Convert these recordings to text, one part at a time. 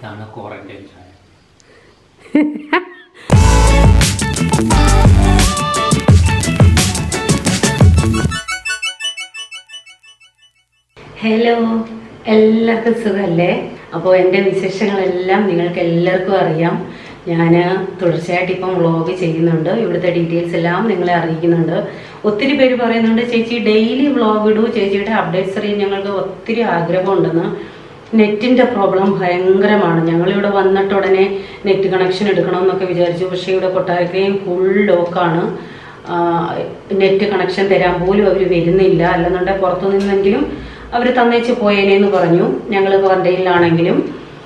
ഇതാണ് ക്വാറന്റൈൻ ചായ ഹലോ എല്ലാവർക്കും സുഖമല്ലേ അപ്പോൾ എൻ്റെ വിശേഷങ്ങളെല്ലാം നിങ്ങൾക്ക് എല്ലാവർക്കും അറിയാം ഞാൻ തുടർച്ചയായിട്ട് ഇപ്പം വ്ളോഗ് ചെയ്യുന്നുണ്ട് ഇവിടുത്തെ ഡീറ്റെയിൽസ് എല്ലാം നിങ്ങളെ അറിയിക്കുന്നുണ്ട് ഒത്തിരി പേര് പറയുന്നുണ്ട് ചേച്ചി ഡെയിലി വ്ളോഗ് ഇടൂ ചേച്ചിയുടെ അപ്ഡേറ്റ്സ് അറിയാൻ ഞങ്ങൾക്ക് ഒത്തിരി ആഗ്രഹമുണ്ടെന്ന് നെറ്റിൻ്റെ പ്രോബ്ലം ഭയങ്കരമാണ് ഞങ്ങളിവിടെ വന്നിട്ട് ഉടനെ നെറ്റ് കണക്ഷൻ എടുക്കണമെന്നൊക്കെ വിചാരിച്ചു പക്ഷേ ഇവിടെ കൊട്ടാരക്കരയും ഫുൾ ലോക്കാണ് നെറ്റ് കണക്ഷൻ തരാൻ പോലും അവർ വരുന്നില്ല അല്ലെന്നുണ്ടെങ്കിൽ പുറത്തു നിന്നെങ്കിലും അവർ തന്നേച്ച് പോയേനെന്ന് പറഞ്ഞു ഞങ്ങൾ ക്വാറന്റൈനിലാണെങ്കിലും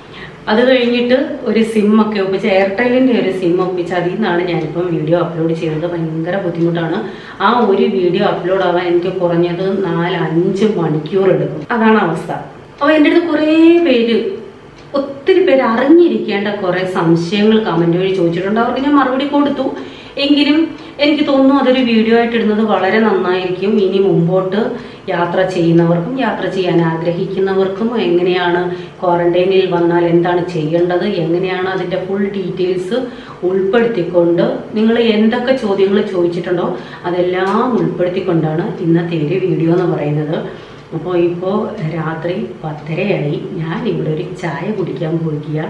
അത് കഴിഞ്ഞിട്ട് ഒരു സിം ഒക്കെ ഒപ്പിച്ച് എയർടെലിൻ്റെ ഒരു സിം ഒപ്പിച്ച് അതിൽ നിന്നാണ് ഞാനിപ്പം വീഡിയോ അപ്ലോഡ് ചെയ്യുന്നത് ഭയങ്കര ബുദ്ധിമുട്ടാണ് ആ ഒരു വീഡിയോ അപ്ലോഡ് ആവാൻ എനിക്ക് കുറഞ്ഞത് നാല് അഞ്ച് മണിക്കൂർ എടുക്കും അതാണ് അവസ്ഥ അപ്പോൾ എൻ്റെ അടുത്ത് കുറേ പേര് ഒത്തിരി പേര് അറിഞ്ഞിരിക്കേണ്ട കുറേ സംശയങ്ങൾ കമന്റ് വഴി ചോദിച്ചിട്ടുണ്ട് അവർക്ക് ഞാൻ മറുപടി കൊടുത്തു എങ്കിലും എനിക്ക് തോന്നുന്നു അതൊരു വീഡിയോ ആയിട്ട് ഇടുന്നത് വളരെ നന്നായിരിക്കും ഇനി മുമ്പോട്ട് യാത്ര ചെയ്യുന്നവർക്കും യാത്ര ചെയ്യാൻ ആഗ്രഹിക്കുന്നവർക്കും എങ്ങനെയാണ് ക്വാറന്റൈനിൽ വന്നാൽ എന്താണ് ചെയ്യേണ്ടത് എങ്ങനെയാണ് അതിൻ്റെ ഫുൾ ഡീറ്റെയിൽസ് ഉൾപ്പെടുത്തിക്കൊണ്ട് നിങ്ങൾ എന്തൊക്കെ ചോദ്യങ്ങൾ ചോദിച്ചിട്ടുണ്ടോ അതെല്ലാം ഉൾപ്പെടുത്തിക്കൊണ്ടാണ് ഇന്നത്തെ ഒരു വീഡിയോ എന്ന് പറയുന്നത് അപ്പോൾ ഇപ്പോൾ രാത്രി പത്തരയായി ഞാൻ ഇവിടെ ഒരു ചായ കുടിക്കാൻ പോയിക്കുക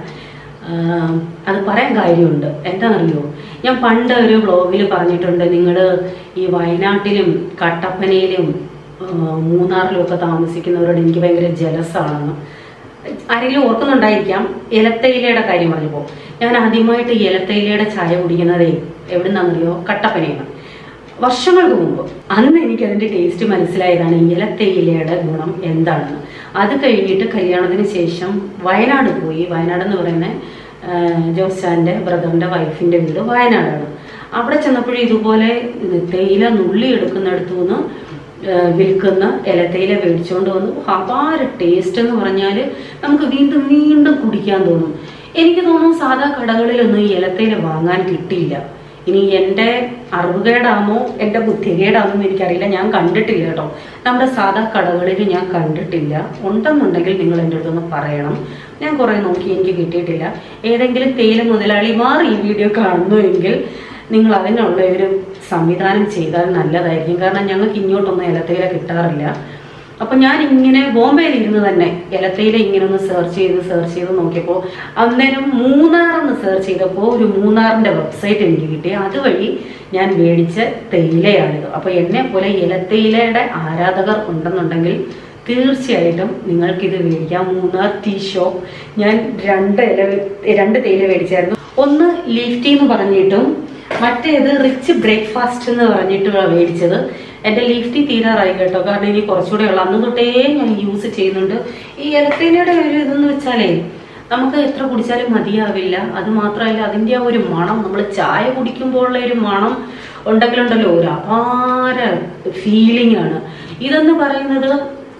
ആഹ് അത് പറയാൻ കാര്യമുണ്ട് എന്താണെന്നറിയോ ഞാൻ പണ്ട് ഒരു വ്ളോഗിൽ പറഞ്ഞിട്ടുണ്ട് നിങ്ങൾ ഈ വയനാട്ടിലും കട്ടപ്പനയിലും ആഹ് മൂന്നാറിലും ഒക്കെ താമസിക്കുന്നവരോട് എനിക്ക് ഭയങ്കര ജലസാണെന്ന് ആരെങ്കിലും ഓർക്കുന്നുണ്ടായിരിക്കാം ഇലത്തയിലയുടെ കാര്യം പറഞ്ഞപ്പോൾ ഞാൻ ആദ്യമായിട്ട് ഇലത്തയിലയുടെ ചായ കുടിക്കുന്നതേ എവിടുന്നാണെന്നറിയോ കട്ടപ്പനയാണ് വർഷങ്ങൾക്ക് മുമ്പ് അന്ന് എനിക്ക് അതിന്റെ ടേസ്റ്റ് മനസ്സിലായതാണ് ഇലത്തേയിലയുടെ ഗുണം എന്താണെന്ന് അത് കഴിഞ്ഞിട്ട് കല്യാണത്തിന് ശേഷം വയനാട് പോയി വയനാട് എന്ന് പറയുന്ന ആ, ജോസാന്റെ ബ്രദറിന്റെ വൈഫിന്റെ വീട് വയനാടാണ് അവിടെ ചെന്നപ്പോഴും ഇതുപോലെ ഇത് തേയില നുള്ളി എടുക്കുന്നിടത്തു നിന്ന് ആ, വിൽക്കുന്ന ഇലത്തേയില മേടിച്ചുകൊണ്ട് വന്നു അപാര ടേസ്റ്റ് എന്ന് പറഞ്ഞാൽ നമുക്ക് വീണ്ടും വീണ്ടും കുടിക്കാൻ തോന്നും എനിക്ക് തോന്നുന്നു സാധാ കടകളിലൊന്നും ഈ ഇലത്തേയില വാങ്ങാൻ കിട്ടിയില്ല ഇനി എൻ്റെ അറിവുകേടാണോ എൻ്റെ ബുദ്ധികേടാണോ എന്ന് എനിക്കറിയില്ല ഞാൻ കണ്ടിട്ടില്ല കേട്ടോ നമ്മുടെ സാധാ കടകളിൽ ഞാൻ കണ്ടിട്ടില്ല ഉണ്ടെന്നുണ്ടെങ്കിൽ നിങ്ങൾ എൻ്റെ അടുത്തൊന്ന് പറയണം ഞാൻ കുറേ നോക്കി എനിക്ക് കിട്ടിയിട്ടില്ല ഏതെങ്കിലും തേയില മുതലാളിമാർ ഈ വീഡിയോ കാണുന്നുവെങ്കിൽ നിങ്ങൾ അതിനുള്ള ഒരു സംവിധാനം ചെയ്താൽ നല്ലതായിരിക്കും കാരണം ഞങ്ങൾക്ക് ഇങ്ങോട്ടൊന്നും ഇലത്തേയില കിട്ടാറില്ല അപ്പൊ ഞാൻ ഇങ്ങനെ ബോംബെയിൽ ഇരുന്ന് തന്നെ ഇലത്തയില ഇങ്ങനെ ഒന്ന് സെർച്ച് ചെയ്ത് സെർച്ച് ചെയ്ത് നോക്കിയപ്പോൾ അന്നേരം മൂന്നാർ എന്ന് സെർച്ച് ചെയ്തപ്പോൾ ഒരു മൂന്നാറിന്റെ വെബ്സൈറ്റ് എനിക്ക് കിട്ടി അതുവഴി ഞാൻ മേടിച്ച തേയിലയാണിത് അപ്പൊ എന്നെ പോലെ ഇലത്തയിലയുടെ ആരാധകർ ഉണ്ടെന്നുണ്ടെങ്കിൽ തീർച്ചയായിട്ടും നിങ്ങൾക്ക് ഇത് മേടിക്കാം മൂന്നാർ ടീ ഷോപ്പ് ഞാൻ രണ്ട് ഇല രണ്ട് തേയില മേടിച്ചായിരുന്നു ഒന്ന് ലീഫ് ടീ എന്ന് പറഞ്ഞിട്ടും മറ്റേത് റിച്ച് ബ്രേക്ക്ഫാസ്റ്റ് എന്ന് പറഞ്ഞിട്ടുള്ള മേടിച്ചത് എൻ്റെ ലീഫ് ടീ തീരാറായി കേട്ടോ കാരണം ഇനി കുറച്ചുകൂടെ ഉള്ളു അന്ന് തൊട്ടേ ഞാൻ യൂസ് ചെയ്യുന്നുണ്ട് ഈ ഇലത്തേനയുടെ ഒരു ഇതെന്ന് വെച്ചാലേ നമുക്ക് എത്ര കുടിച്ചാലും മതിയാവില്ല അത് മാത്രമല്ല അതിൻ്റെ ആ ഒരു മണം നമ്മൾ ചായ കുടിക്കുമ്പോഴുള്ള ഒരു മണം ഉണ്ടെങ്കിലുണ്ടല്ലോ ഒരു അപാര ഫീലിംഗ് ആണ് ഇതെന്ന് പറയുന്നത്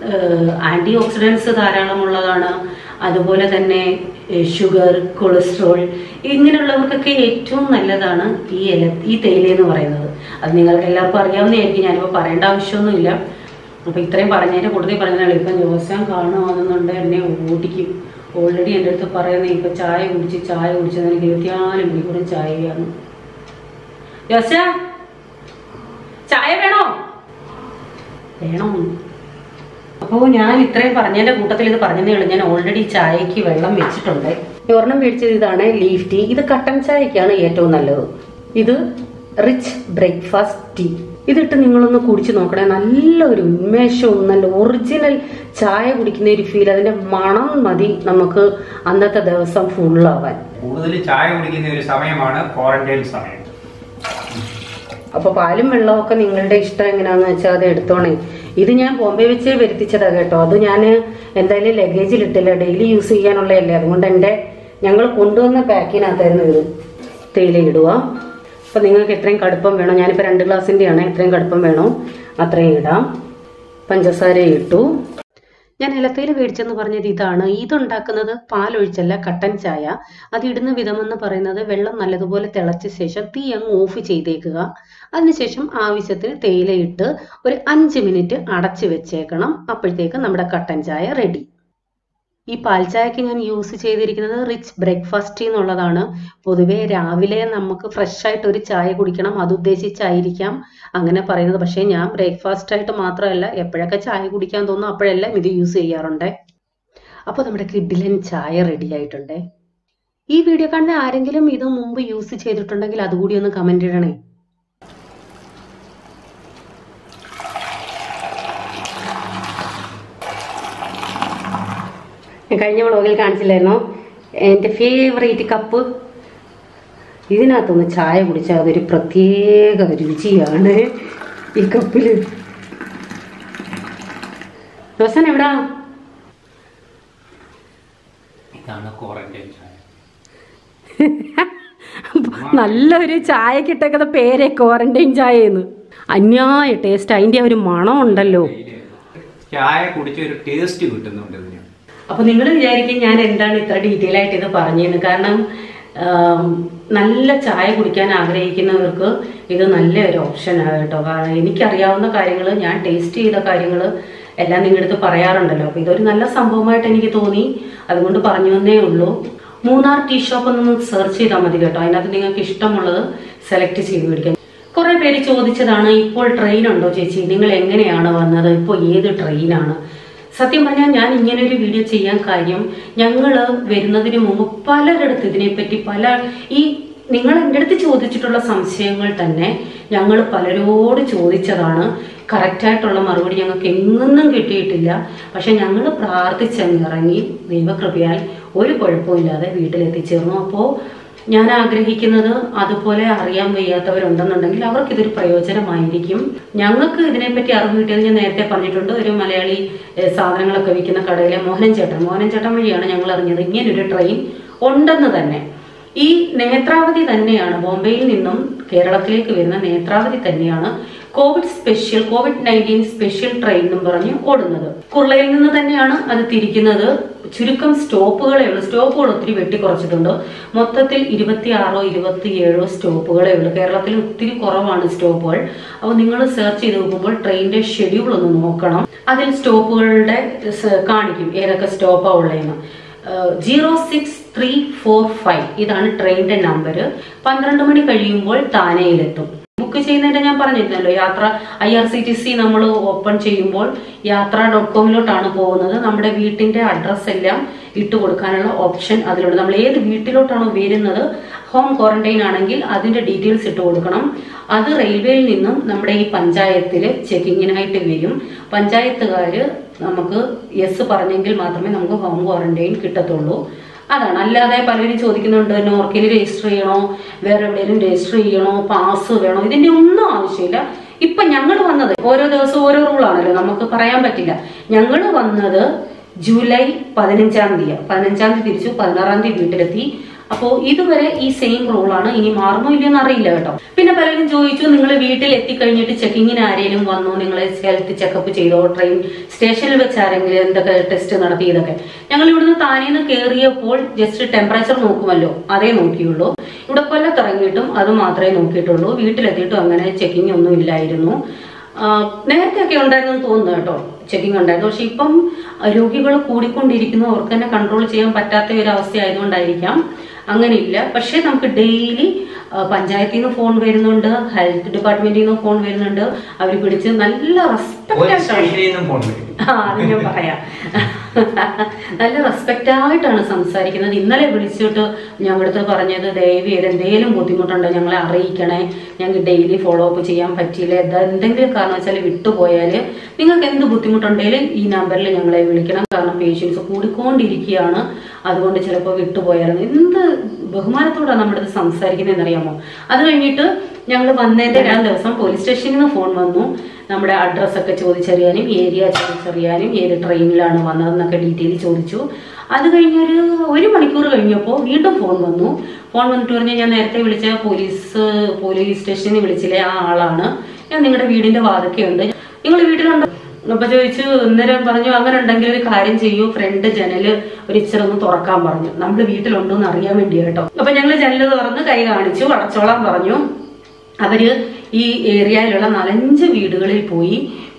ആൻറ്റി ഓക്സിഡൻസ് ധാരാളമുള്ളതാണ് അതുപോലെ തന്നെ ഷുഗർ കൊളസ്ട്രോൾ ഇങ്ങനെയുള്ളവർക്കൊക്കെ ഏറ്റവും നല്ലതാണ് ഈ ഇല ഈ തേയില എന്ന് പറയുന്നത് അത് നിങ്ങൾക്ക് എല്ലാവർക്കും അറിയാവുന്നതായിരിക്കും ഞാനിപ്പോൾ പറയേണ്ട ആവശ്യമൊന്നുമില്ല അപ്പോൾ ഇത്രയും പറഞ്ഞതിൻ്റെ കൂടുതൽ പറഞ്ഞാൽ ഇപ്പം ജോസാൻ കാണുകയാണെന്നുണ്ട് എന്നെ ഓടിക്കും ഓൾറെഡി എൻ്റെ അടുത്ത് പറയുന്നത് ഇപ്പം ചായ കുടിച്ച് ചായ കുടിച്ചത് എനിക്ക് ഇരുപത്തിനാല് മണിക്കൂറും ചായയാണ് ജോസ ചായ വേണോ വേണോ അപ്പോൾ ഞാൻ ഇത്രയും പറഞ്ഞതിന്റെ കൂട്ടത്തിൽ ഇത് പറഞ്ഞതേ ഉള്ളൂ ഞാൻ ഓൾറെഡി ചായക്ക് വെള്ളം വെച്ചിട്ടുണ്ട് ഒരെണ്ണം മേടിച്ചത് ഇതാണ് ലീഫ് ടീ ഇത് കട്ടൻ ചായക്കാണ് ഏറ്റവും നല്ലത് ഇത് റിച്ച് ബ്രേക്ക്ഫാസ്റ്റ് ടീ ഇതിട്ട് നിങ്ങളൊന്ന് കുടിച്ച് നോക്കണേ നല്ലൊരു ഉന്മേഷവും നല്ല ഒറിജിനൽ ചായ കുടിക്കുന്ന ഒരു ഫീൽ അതിന്റെ മണം മതി നമുക്ക് അന്നത്തെ ദിവസം ഫുള്ളാവാൻ കൂടുതൽ ചായ കുടിക്കുന്ന ഒരു സമയമാണ് ക്വാറന്റൈൻ സമയം അപ്പൊ പാലും വെള്ളമൊക്കെ നിങ്ങളുടെ ഇഷ്ടം എങ്ങനെയാന്ന് വെച്ചാൽ അത് എടുത്തോണേ ഇത് ഞാൻ ബോംബെ വെച്ച് വരുത്തിച്ചതാ കേട്ടോ അത് ഞാൻ എന്തായാലും ലഗേജിൽ ഇട്ടില്ല ഡെയിലി യൂസ് ചെയ്യാനുള്ളതല്ലേ അതുകൊണ്ട് എൻ്റെ ഞങ്ങൾ കൊണ്ടുവന്ന പാക്കിനകത്തായിരുന്നു ഇത് തേയില ഇടുക അപ്പൊ നിങ്ങൾക്ക് എത്രയും കടുപ്പം വേണോ ഞാനിപ്പോൾ രണ്ട് ഗ്ലാസിൻ്റെയാണ് എത്രയും കടുപ്പം വേണോ അത്രയും ഇടാം പഞ്ചസാര ഇട്ടു ഞാൻ ഇലത്തയിൽ മേടിച്ചെന്ന് പറഞ്ഞത് ഇതാണ് ഇതുണ്ടാക്കുന്നത് പാലൊഴിച്ചല്ല കട്ടൻ ചായ അത് ഇടുന്ന വിധമെന്ന് പറയുന്നത് വെള്ളം നല്ലതുപോലെ തിളച്ച ശേഷം തീ അങ്ങ് ഓഫ് ചെയ്തേക്കുക അതിനുശേഷം ആവശ്യത്തിന് തേയില ഇട്ട് ഒരു അഞ്ച് മിനിറ്റ് അടച്ചു വെച്ചേക്കണം അപ്പോഴത്തേക്ക് നമ്മുടെ കട്ടൻ ചായ റെഡി ഈ പാൽച്ചായക്ക് ഞാൻ യൂസ് ചെയ്തിരിക്കുന്നത് റിച്ച് ബ്രേക്ക്ഫാസ്റ്റ് എന്നുള്ളതാണ് പൊതുവേ രാവിലെ നമുക്ക് ഫ്രഷ് ആയിട്ട് ഒരു ചായ കുടിക്കണം അത് ഉദ്ദേശിച്ചായിരിക്കാം അങ്ങനെ പറയുന്നത് പക്ഷേ ഞാൻ ബ്രേക്ക്ഫാസ്റ്റ് ആയിട്ട് മാത്രമല്ല എപ്പോഴൊക്കെ ചായ കുടിക്കാൻ തോന്നുന്നു അപ്പോഴെല്ലാം ഇത് യൂസ് ചെയ്യാറുണ്ട് അപ്പോൾ നമ്മുടെ കിഡിലൻ ചായ റെഡി ആയിട്ടുണ്ട് ഈ വീഡിയോ കാണുന്ന ആരെങ്കിലും ഇത് മുമ്പ് യൂസ് ചെയ്തിട്ടുണ്ടെങ്കിൽ അതുകൂടി ഒന്ന് കമന്റ് ഇടണേ ഞാൻ കഴിഞ്ഞ വ്ളോഗിൽ കാണിച്ചില്ലായിരുന്നോ എൻ്റെ ഫേവറേറ്റ് കപ്പ് ഇതിനകത്തൊന്ന് ചായ കുടിച്ചാൽ അതൊരു പ്രത്യേക രുചിയാണ് ഈ കപ്പില് റോസൻ എവിടാ ഇതാണ് ക്വാറന്റൈൻ ചായ നല്ലൊരു ചായ കിട്ടക്കുന്ന പേരെ ക്വാറന്റൈൻ ചായന്ന് അന്യായ ടേസ്റ്റ് അതിന്റെ ഒരു മണം ഉണ്ടല്ലോ ചായ കുടിച്ച ഒരു ടേസ്റ്റ് കിട്ടുന്നുണ്ട് ഇതിന് അപ്പൊ നിങ്ങൾ വിചാരിക്കും ഞാൻ എന്താണ് ഇത്ര ഡീറ്റെയിൽ ആയിട്ട് ഇത് പറഞ്ഞതെന്ന് കാരണം ആം, നല്ല ചായ കുടിക്കാൻ ആഗ്രഹിക്കുന്നവർക്ക് ഇത് നല്ല ഒരു ഓപ്ഷനാണ് കേട്ടോ കാരണം എനിക്കറിയാവുന്ന കാര്യങ്ങൾ ഞാൻ ടേസ്റ്റ് ചെയ്ത കാര്യങ്ങൾ എല്ലാം നിങ്ങളുടെ അടുത്ത് പറയാറുണ്ടല്ലോ അപ്പൊ ഇതൊരു നല്ല സംഭവമായിട്ട് എനിക്ക് തോന്നി അതുകൊണ്ട് പറഞ്ഞു എന്നേ ഉള്ളൂ മൂന്നാർ ടീ ഷോപ്പ് ഒന്ന് സെർച്ച് ചെയ്താൽ മതി കേട്ടോ അതിനകത്ത് നിങ്ങൾക്ക് ഇഷ്ടമുള്ളത് സെലക്ട് ചെയ്ത് മേടിക്കാം കുറെ പേര് ചോദിച്ചതാണ് ഇപ്പോൾ ട്രെയിൻ ഉണ്ടോ ചേച്ചി നിങ്ങൾ എങ്ങനെയാണ് വന്നത് ഇപ്പോൾ ഏത് ട്രെയിനാണ് സത്യം പറഞ്ഞാൽ ഞാൻ ഇങ്ങനെ ഒരു വീഡിയോ ചെയ്യാൻ കാര്യം ഞങ്ങൾ വരുന്നതിന് മുമ്പ് പലരിടത്ത് ഇതിനെപ്പറ്റി പല ഈ നിങ്ങൾ എൻ്റെ അടുത്ത് ചോദിച്ചിട്ടുള്ള സംശയങ്ങൾ തന്നെ ഞങ്ങൾ പലരോട് ചോദിച്ചതാണ് കറക്റ്റായിട്ടുള്ള മറുപടി ഞങ്ങൾക്ക് എങ്ങൊന്നും കിട്ടിയിട്ടില്ല പക്ഷെ ഞങ്ങൾ പ്രാർത്ഥിച്ചങ്ങിറങ്ങി ദൈവകൃപയാൽ ഒരു കുഴപ്പമില്ലാതെ വീട്ടിലെത്തിച്ചേർന്നു അപ്പോൾ ഞാൻ ആഗ്രഹിക്കുന്നത് അതുപോലെ അറിയാൻ വയ്യാത്തവരുണ്ടെന്നുണ്ടെങ്കിൽ അവർക്ക് ഇതൊരു പ്രയോജനമായിരിക്കും ഞങ്ങൾക്ക് ഇതിനെപ്പറ്റി അറിവ് കിട്ടിയത് ഞാൻ നേരത്തെ പറഞ്ഞിട്ടുണ്ട് ഒരു മലയാളി ഏഹ്, സാധനങ്ങളൊക്കെ വിൽക്കുന്ന കടയിലെ മോഹനൻ ചേട്ടൻ മോഹനൻ ചേട്ടൻ വഴിയാണ് ഞങ്ങൾ അറിഞ്ഞത് ഇങ്ങനൊരു ട്രെയിൻ ഉണ്ടെന്ന് തന്നെ ഈ നേത്രാവതി തന്നെയാണ് ബോംബെയിൽ നിന്നും കേരളത്തിലേക്ക് വരുന്ന നേത്രാവതി തന്നെയാണ് covid special covid nineteen special train എന്നും പറഞ്ഞ് ഓടുന്നത് കുർളയിൽ നിന്ന് തന്നെയാണ് അത് തിരിക്കുന്നത് ചുരുക്കം സ്റ്റോപ്പുകളേ ഉള്ളൂ സ്റ്റോപ്പുകൾ ഒത്തിരി വെട്ടിക്കുറച്ചിട്ടുണ്ട് മൊത്തത്തിൽ ഇരുപത്തിയാറോ ഇരുപത്തിയേഴോ സ്റ്റോപ്പുകളേ ഉള്ളൂ കേരളത്തിൽ ഒത്തിരി കുറവാണ് സ്റ്റോപ്പുകൾ അപ്പോൾ നിങ്ങൾ സെർച്ച് ചെയ്ത് നോക്കുമ്പോൾ ട്രെയിനിന്റെ ഷെഡ്യൂൾ ഒന്ന് നോക്കണം അതിൽ സ്റ്റോപ്പുകളുടെ സ- കാണിക്കും ഏതൊക്കെ സ്റ്റോപ്പാണ് ഉള്ളതെന്ന് zero six three four five ഇതാണ് ട്രെയിനിന്റെ നമ്പർ പന്ത്രണ്ട് മണി കഴിയുമ്പോൾ താനയിലെത്തും ബുക്ക് ചെയ്യുന്നതിന്റെ ഞാൻ പറഞ്ഞിരുന്നല്ലോ Yatra I R C T C നമ്മൾ ഓപ്പൺ ചെയ്യുമ്പോൾ യാത്ര ഡോട്ട് കോമിലോട്ടാണ് പോകുന്നത് നമ്മുടെ വീട്ടിന്റെ അഡ്രസ്സ് എല്ലാം ഇട്ട് കൊടുക്കാനുള്ള ഓപ്ഷൻ അതിലുണ്ട് നമ്മൾ ഏത് വീട്ടിലോട്ടാണോ വരുന്നത് ഹോം ക്വാറന്റൈൻ ആണെങ്കിൽ അതിന്റെ ഡീറ്റെയിൽസ് ഇട്ട് കൊടുക്കണം അത് റെയിൽവേയിൽ നിന്നും നമ്മുടെ ഈ പഞ്ചായത്തിൽ ചെക്കിങ്ങിനായിട്ട് വരും പഞ്ചായത്തുകാര് നമുക്ക് യെസ് പറഞ്ഞെങ്കിൽ മാത്രമേ നമുക്ക് ഹോം ക്വാറന്റൈൻ കിട്ടത്തുള്ളൂ അതാണ് അല്ലാതെ പലരും ചോദിക്കുന്നുണ്ട് നോർക്കിൽ രജിസ്റ്റർ ചെയ്യണോ വേറെ എവിടെയെങ്കിലും രജിസ്റ്റർ ചെയ്യണോ പാസ് വേണോ ഇതിന്റെ ഒന്നും ആവശ്യമില്ല ഇപ്പൊ ഞങ്ങൾ വന്നത് ഓരോ ദിവസവും ഓരോ റൂളാണല്ലോ നമുക്ക് പറയാൻ പറ്റില്ല ഞങ്ങൾ വന്നത് ജൂലൈ പതിനഞ്ചാം തീയതി പതിനഞ്ചാം തീയതി തിരിച്ചു പതിനാറാം തീയതി വീട്ടിലെത്തി അപ്പോൾ ഇതുവരെ ഈ സെയിം റൂളാണ് ഇനി മാറുമോ ഇല്ലയോ അറിയില്ല കേട്ടോ പിന്നെ പലരും ചോദിച്ചു നിങ്ങൾ വീട്ടിൽ എത്തിക്കഴിഞ്ഞിട്ട് ചെക്കിങ്ങിന് ആരെങ്കിലും വന്നു നിങ്ങളെ ഹെൽത്ത് ചെക്കപ്പ് ചെയ്തോ ട്രെയിൻ സ്റ്റേഷനിൽ വെച്ച് ആരെങ്കിലും എന്തൊക്കെ ടെസ്റ്റ് നടത്തി ഇതൊക്കെ ഞങ്ങൾ ഇവിടുന്ന് താനേന്ന് കയറിയപ്പോൾ ജസ്റ്റ് ടെമ്പറേച്ചർ നോക്കുമല്ലോ അതേ നോക്കിയുള്ളൂ ഇവിടെ കൊല്ലത്തിറങ്ങിയിട്ടും അത് മാത്രമേ നോക്കിയിട്ടുള്ളൂ വീട്ടിലെത്തിയിട്ടും അങ്ങനെ ചെക്കിംഗ് ഒന്നും ഇല്ലായിരുന്നു ആ, നേരത്തെയൊക്കെ ഉണ്ടായിരുന്നു എന്ന് തോന്നുന്നു കേട്ടോ ചെക്കിംഗ് ഉണ്ടായിരുന്നു പക്ഷെ ഇപ്പം രോഗികൾ കൂടിക്കൊണ്ടിരിക്കുന്നു അവർക്ക് തന്നെ കൺട്രോൾ ചെയ്യാൻ പറ്റാത്ത ഒരു അവസ്ഥ ആയതുകൊണ്ടായിരിക്കാം അങ്ങനെ ഇല്ല പക്ഷെ നമുക്ക് ഡെയിലി പഞ്ചായത്തിൽ നിന്ന് ഫോൺ വരുന്നുണ്ട് ഹെൽത്ത് ഡിപ്പാർട്ട്മെന്റിൽ നിന്ന് ഫോൺ വരുന്നുണ്ട് അവർ പിടിച്ച് നല്ല റെസ്പെക്ട് പോലീസ് ആയിട്ടാണ് സ്റ്റേഷനിൽ നിന്നും ഫോൺ വരും ആ അത് ഞാൻ പറയാം നല്ല റെസ്പെക്റ്റ് ആയിട്ടാണ് സംസാരിക്കുന്നത് ഇന്നലെ വിളിച്ചിട്ട് ഞങ്ങളുടെ പറഞ്ഞത് ദയവ് ചെയ്ത് എന്തെങ്കിലും ബുദ്ധിമുട്ടുണ്ടോ ഞങ്ങളെ അറിയിക്കണേ ഞങ്ങൾക്ക് ഡെയിലി ഫോളോ അപ്പ് ചെയ്യാൻ പറ്റിയില്ല എന്താ എന്തെങ്കിലും കാരണം വെച്ചാൽ വിട്ടുപോയാൽ നിങ്ങൾക്ക് എന്ത് ബുദ്ധിമുട്ടുണ്ടെങ്കിലും ഈ നമ്പറിൽ ഞങ്ങളെ വിളിക്കണം കാരണം പേഷ്യൻസ് കൂടിക്കൊണ്ടിരിക്കുകയാണ് അതുകൊണ്ട് ചിലപ്പോൾ വിട്ടുപോയാലും എന്ത് ബഹുമാനത്തോടാണ് നമ്മുടെ അടുത്ത് സംസാരിക്കുന്നതെന്ന് അറിയാമോ അത് കഴിഞ്ഞിട്ട് ഞങ്ങൾ വന്നതിന്റെ രണ്ടാം ദിവസം പോലീസ് സ്റ്റേഷനിൽ നിന്ന് ഫോൺ വന്നു നമ്മുടെ അഡ്രസ്സ് ഒക്കെ ചോദിച്ചറിയാനും ഏരിയ ചോദിച്ചറിയാനും ഏത് ട്രെയിനിലാണ് വന്നതെന്നൊക്കെ ഡീറ്റെയിൽ ചോദിച്ചു അത് കഴിഞ്ഞൊരു ഒരു മണിക്കൂർ കഴിഞ്ഞപ്പോൾ വീണ്ടും ഫോൺ വന്നു ഫോൺ വന്നിട്ട് പറഞ്ഞു ഞാൻ നേരത്തെ വിളിച്ച പോലീസ് പോലീസ് സ്റ്റേഷനിൽ വിളിച്ചില്ലേ ആ ആളാണ് ഞാൻ നിങ്ങളുടെ വീടിന്റെ വാതൊക്കെയുണ്ട് നിങ്ങൾ വീട്ടിലുണ്ടോ അപ്പൊ ചോദിച്ചു അന്നേരം പറഞ്ഞു അങ്ങനെ ഉണ്ടെങ്കിൽ ഒരു കാര്യം ചെയ്യൂ ഫ്രണ്ട് ജനല് ഒരു ഇച്ചിരി ഒന്ന് തുറക്കാൻ പറഞ്ഞു നമ്മൾ വീട്ടിലുണ്ടോ എന്ന് അറിയാൻ വേണ്ടി കേട്ടോ അപ്പൊ ഞങ്ങൾ ജനല് തുറന്ന് കൈ കാണിച്ചു അടച്ചോളാൻ പറഞ്ഞു അവര് ഈ ഏരിയയിലുള്ള നാലഞ്ച് വീടുകളിൽ പോയി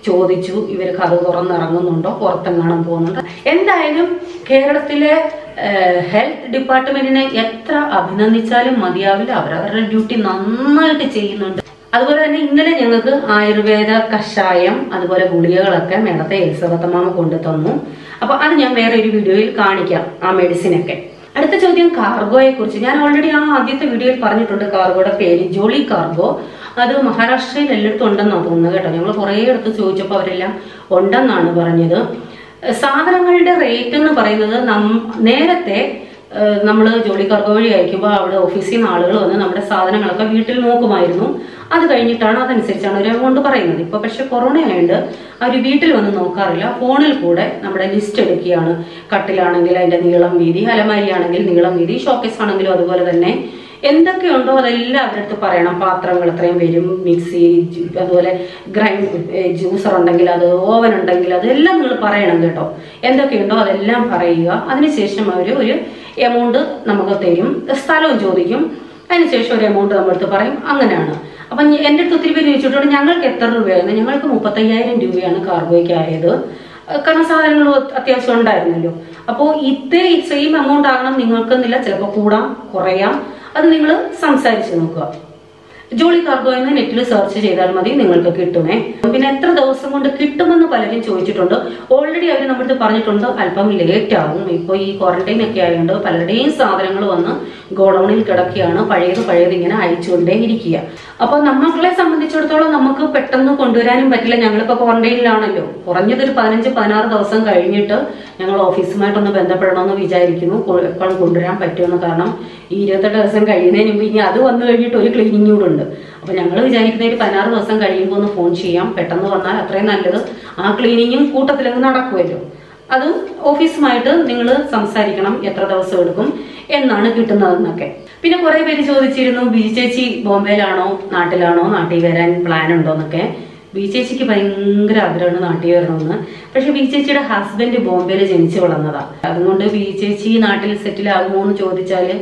ചോദിച്ചു ഇവർ കഥ തുറന്നിറങ്ങുന്നുണ്ടോ പുറത്തെങ്ങാനും പോകുന്നുണ്ടോ എന്തായാലും കേരളത്തിലെ ഹെൽത്ത് ഡിപ്പാർട്ട്മെന്റിനെ എത്ര അഭിനന്ദിച്ചാലും മതിയാവില്ല അവരവരുടെ ഡ്യൂട്ടി നന്നായിട്ട് ചെയ്യുന്നുണ്ട് അതുപോലെ തന്നെ ഇന്നലെ ഞങ്ങൾക്ക് ആയുർവേദ കഷായം അതുപോലെ ഗുളികകളൊക്കെ മേളത്തെ എലിസബത്തമാമ കൊണ്ടു തന്നു അപ്പൊ അത് ഞാൻ വേറെ ഒരു വീഡിയോയിൽ കാണിക്കാം ആ മെഡിസിൻ ഒക്കെ അടുത്ത ചോദ്യം കാർഗോയെ കുറിച്ച് ഞാൻ ഓൾറെഡി ആ ആദ്യത്തെ വീഡിയോയിൽ പറഞ്ഞിട്ടുണ്ട് കാർഗോയുടെ പേര് ജോളി കാർഗോ അത് മഹാരാഷ്ട്രയിൽ എല്ലായിടത്തും ഉണ്ടെന്നാണ് തോന്നുന്നത് കേട്ടോ ഞങ്ങൾ കുറേ അടുത്ത് ചോദിച്ചപ്പോൾ അവരെല്ലാം ഉണ്ടെന്നാണ് പറഞ്ഞത് സാധനങ്ങളുടെ റേറ്റ് എന്ന് പറയുന്നത് നം നേരത്തെ നമ്മൾ ജോലി കാർഗോ വഴി അയക്കുമ്പോൾ അവിടെ ഓഫീസിൽ നിന്ന് ആളുകൾ വന്ന് നമ്മുടെ സാധനങ്ങളൊക്കെ വീട്ടിൽ നോക്കുമായിരുന്നു അത് കഴിഞ്ഞിട്ടാണ് അതനുസരിച്ചാണ് ഒരു എമൗണ്ട് പറയുന്നത് ഇപ്പൊ പക്ഷെ കൊറോണ ആയതുകൊണ്ട് അവർ വീട്ടിൽ വന്ന് നോക്കാറില്ല ഫോണിൽ കൂടെ നമ്മുടെ ലിസ്റ്റ് എടുക്കുകയാണ് കട്ടിലാണെങ്കിൽ അതിന്റെ നീളം വീതി അലമാരി ആണെങ്കിൽ നീളം വീതി ഷോക്കേസ് ആണെങ്കിലും അതുപോലെ തന്നെ എന്തൊക്കെയുണ്ടോ അതെല്ലാം അവരുടെ അടുത്ത് പറയണം പാത്രങ്ങൾ എത്രയും വരും മിക്സി ജു- അതുപോലെ ഗ്രൈൻഡ് ജ്യൂസർ ഉണ്ടെങ്കിൽ അത് ഓവൻ ഉണ്ടെങ്കിൽ അതെല്ലാം നിങ്ങൾ പറയണം കേട്ടോ എന്തൊക്കെയുണ്ടോ അതെല്ലാം പറയുക അതിനുശേഷം അവർ ഒരു എമൗണ്ട് നമുക്ക് തരും സ്ഥലവും ചോദിക്കും അതിനുശേഷം ഒരു എമൗണ്ട് നമ്മുടെ അടുത്ത് പറയും അങ്ങനെയാണ് അപ്പം ഞ- എൻ്റെ അടുത്ത് ഒത്തിരി പേര് ചോദിച്ചിട്ടുണ്ട് ഞങ്ങൾക്ക് എത്ര രൂപയായിരുന്നു ഞങ്ങൾക്ക് മുപ്പത്തയ്യായിരം രൂപയാണ് കാർഗോയ്ക്ക് ആയത് ഏഹ് കാരണം സാധനങ്ങൾ അത്യാവശ്യം ഉണ്ടായിരുന്നല്ലോ അപ്പോൾ ഇതേ സെയിം എമൗണ്ട് ആകണം നിങ്ങൾക്കെന്നില്ല ചിലപ്പോൾ കൂടാം കുറയാം അത് നിങ്ങൾ സംസാരിച്ച് നോക്കുക ജോളി കാർഗോ എന്ന് നെറ്റിൽ സെർച്ച് ചെയ്താൽ മതി നിങ്ങൾക്ക് കിട്ടുമേ പിന്നെ എത്ര ദിവസം കൊണ്ട് കിട്ടുമെന്ന് പലരും ചോദിച്ചിട്ടുണ്ട് ഓൾറെഡി അവർ നമ്മുടെ അടുത്ത് പറഞ്ഞിട്ടുണ്ട് അല്പം ലേറ്റ് ആവും ഇപ്പോൾ ഈ ക്വാറന്റൈൻ ഒക്കെ ആയതുകൊണ്ട് പലരുടെയും സാധനങ്ങൾ വന്ന് ഗോഡൌണിൽ കിടക്കുകയാണ് പഴയത് പഴയത് ഇങ്ങനെ അയച്ചുകൊണ്ടേ ഇരിക്കുക അപ്പൊ നമ്മളെ സംബന്ധിച്ചിടത്തോളം നമുക്ക് പെട്ടെന്ന് കൊണ്ടുവരാനും പറ്റില്ല ഞങ്ങളിപ്പോ ക്വാറന്റൈനിലാണല്ലോ കുറഞ്ഞതൊരു പതിനഞ്ച് പതിനാറ് ദിവസം കഴിഞ്ഞിട്ട് ഞങ്ങൾ ഓഫീസുമായിട്ടൊന്ന് ബന്ധപ്പെടണമെന്ന് വിചാരിക്കുന്നു കൊ- എപ്പോഴും കൊണ്ടുവരാൻ പറ്റുമെന്ന് കാരണം ഈ ഇരുപത്തെട്ട് ദിവസം കഴിയുന്നതിന് മുമ്പ് ഇനി അത് വന്നു കഴിഞ്ഞിട്ട് ഒരു ക്ലീനിങ് കൂടെ ഉണ്ട് അപ്പൊ ഞങ്ങൾ വിചാരിക്കുന്ന ഒരു പതിനാറ് ദിവസം കഴിയുമ്പോൾ ഒന്ന് ഫോൺ ചെയ്യാം പെട്ടെന്ന് വന്നാൽ അത്രയും നല്ലത് ആ ക്ലീനിങ്ങും കൂട്ടത്തിലങ്ങ് നടക്കുമല്ലോ അത് ഓഫീസുമായിട്ട് നിങ്ങൾ സംസാരിക്കണം എത്ര ദിവസം എടുക്കും എന്നാണ് കിട്ടുന്നതെന്നൊക്കെ പിന്നെ കുറെ പേര് ചോദിച്ചിരുന്നു ബി ചേച്ചി ബോംബെയിലാണോ നാട്ടിലാണോ നാട്ടിൽ വരാൻ പ്ലാൻ ഉണ്ടോ എന്നൊക്കെ ബി ചേച്ചിക്ക് ഭയങ്കര ആഗ്രഹമാണ് നാട്ടിൽ വരണമെന്ന് പക്ഷെ ബി ചേച്ചിയുടെ ഹസ്ബൻഡ് ബോംബെയിൽ ജനിച്ചു വളർന്നതാ അതുകൊണ്ട് ബി ചേച്ചി നാട്ടിൽ സെറ്റിൽ ആകുമോ എന്ന് ചോദിച്ചാല്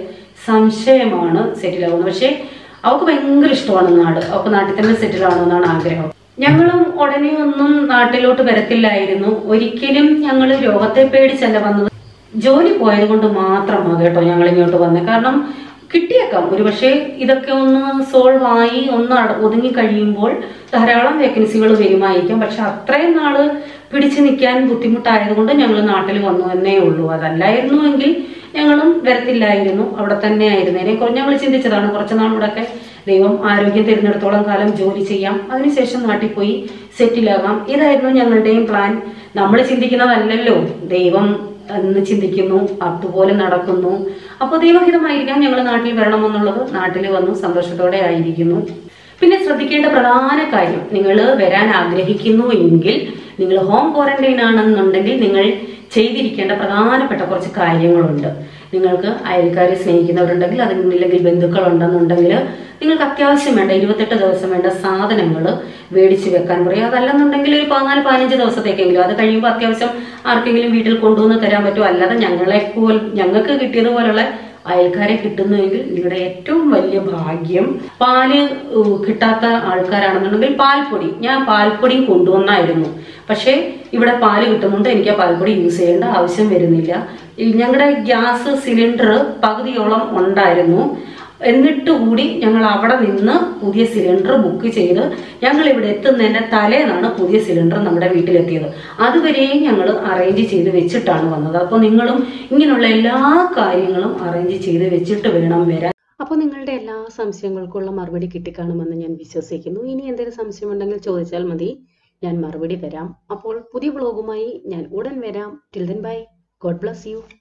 സംശയമാണ് സെറ്റിൽ ആകുന്നത് പക്ഷെ അവൾക്ക് ഭയങ്കര ഇഷ്ടമാണ് നാട് അവൾക്ക് നാട്ടിൽ തന്നെ സെറ്റിൽ ആവണമെന്നാണ് ആഗ്രഹം ഞങ്ങളും ഉടനെ ഒന്നും നാട്ടിലോട്ട് വരത്തില്ലായിരുന്നു ഒരിക്കലും ഞങ്ങൾ രോഗത്തെ പേടിച്ചല്ല വന്നത് ജോലി പോയത് കൊണ്ട് മാത്രമാണ് കേട്ടോ ഞങ്ങൾ ഇങ്ങോട്ട് വന്നത് കാരണം കിട്ടിയേക്കാം ഒരു പക്ഷേ ഇതൊക്കെ ഒന്ന് സോൾവ് ആയി ഒന്ന് അട- ഒതുങ്ങി കഴിയുമ്പോൾ ധാരാളം വേക്കൻസികൾ വരുമായിരിക്കാം പക്ഷെ അത്രയും നാള് പിടിച്ചു നിൽക്കാൻ ബുദ്ധിമുട്ടായതുകൊണ്ട് ഞങ്ങൾ നാട്ടിൽ വന്നു എന്നേ ഉള്ളൂ അതല്ലായിരുന്നുവെങ്കിൽ ഞങ്ങളും വരത്തില്ലായിരുന്നു അവിടെ തന്നെ ആയിരുന്നേനെ ഞങ്ങൾ ചിന്തിച്ചതാണ് കുറച്ച് നാളിവിടെയൊക്കെ ദൈവം ആരോഗ്യം തരുന്നിടത്തോളം കാലം ജോലി ചെയ്യാം അതിനുശേഷം നാട്ടിൽ പോയി സെറ്റിലാകാം ഇതായിരുന്നു ഞങ്ങളുടെയും പ്ലാൻ നമ്മൾ ചിന്തിക്കുന്നതല്ലല്ലോ ദൈവം എന്ന് ചിന്തിക്കുന്നു അതുപോലെ നടക്കുന്നു അപ്പോൾ ദൈവഹിതമായിരിക്കാം ഞങ്ങൾ നാട്ടിൽ വരണമെന്നുള്ളത് നാട്ടിൽ വന്നു സന്തോഷത്തോടെ ആയിരിക്കുന്നു പിന്നെ ശ്രദ്ധിക്കേണ്ട പ്രധാന കാര്യം നിങ്ങൾ വരാൻ ആഗ്രഹിക്കുന്നു എങ്കിൽ നിങ്ങൾ ഹോം ക്വാറന്റൈൻ ആണെന്നുണ്ടെങ്കിൽ നിങ്ങൾ ചെയ്തിരിക്കേണ്ട പ്രധാനപ്പെട്ട കുറച്ച് കാര്യങ്ങളുണ്ട് നിങ്ങൾക്ക് അയൽക്കാരെ സ്നേഹിക്കുന്നവരുണ്ടെങ്കിൽ അതിനില്ലെങ്കിൽ ബന്ധുക്കളുണ്ടെന്നുണ്ടെങ്കിൽ നിങ്ങൾക്ക് അത്യാവശ്യം വേണ്ട ഇരുപത്തെട്ട് ദിവസം വേണ്ട സാധനങ്ങൾ മേടിച്ച് വെക്കാൻ പറയും അതല്ലെന്നുണ്ടെങ്കിൽ ഒരു പതിനാല് പതിനഞ്ച് ദിവസത്തേക്കെങ്കിലും അത് കഴിയുമ്പോൾ അത്യാവശ്യം ആർക്കെങ്കിലും വീട്ടിൽ കൊണ്ടുവന്ന് തരാൻ പറ്റുമോ അല്ലാതെ ഞങ്ങളെ പോൽ ഞങ്ങൾക്ക് കിട്ടിയതുപോലുള്ള അയൽക്കാരെ കിട്ടുന്നുവെങ്കിൽ നിങ്ങളുടെ ഏറ്റവും വലിയ ഭാഗ്യം പാല് ഉം, കിട്ടാത്ത ആൾക്കാരാണെന്നുണ്ടെങ്കിൽ പാൽപ്പൊടി ഞാൻ പാൽപ്പൊടിയും കൊണ്ടുവന്നായിരുന്നു പക്ഷേ ഇവിടെ പാല് കിട്ടുന്നുണ്ട് എനിക്ക് ആ പാൽപ്പൊടി യൂസ് ചെയ്യേണ്ട ആവശ്യം വരുന്നില്ല ഈ ഞങ്ങളുടെ ഗ്യാസ് സിലിണ്ടർ പകുതിയോളം ഉണ്ടായിരുന്നു എന്നിട്ട് കൂടി ഞങ്ങൾ അവിടെ നിന്ന് പുതിയ സിലിണ്ടർ ബുക്ക് ചെയ്ത് ഞങ്ങൾ ഇവിടെ എത്തുന്നതിന്റെ തലേന്നാണ് പുതിയ സിലിണ്ടർ നമ്മുടെ വീട്ടിലെത്തിയത് അതുവരെയും ഞങ്ങൾ അറേഞ്ച് ചെയ്ത് വെച്ചിട്ടാണ് വന്നത് അപ്പോൾ നിങ്ങളും ഇങ്ങനെയുള്ള എല്ലാ കാര്യങ്ങളും അറേഞ്ച് ചെയ്ത് വെച്ചിട്ട് വേണം വരാൻ അപ്പോൾ നിങ്ങളുടെ എല്ലാ സംശയങ്ങൾക്കുള്ള മറുപടി കിട്ടിക്കാണുമെന്ന് ഞാൻ വിശ്വസിക്കുന്നു ഇനി എന്തെങ്കിലും സംശയമുണ്ടെങ്കിൽ ചോദിച്ചാൽ മതി ഞാൻ മറുപടി തരാം അപ്പോൾ പുതിയ വ്ളോഗുമായി ഞാൻ ഉടൻ വരാം till then bye God bless U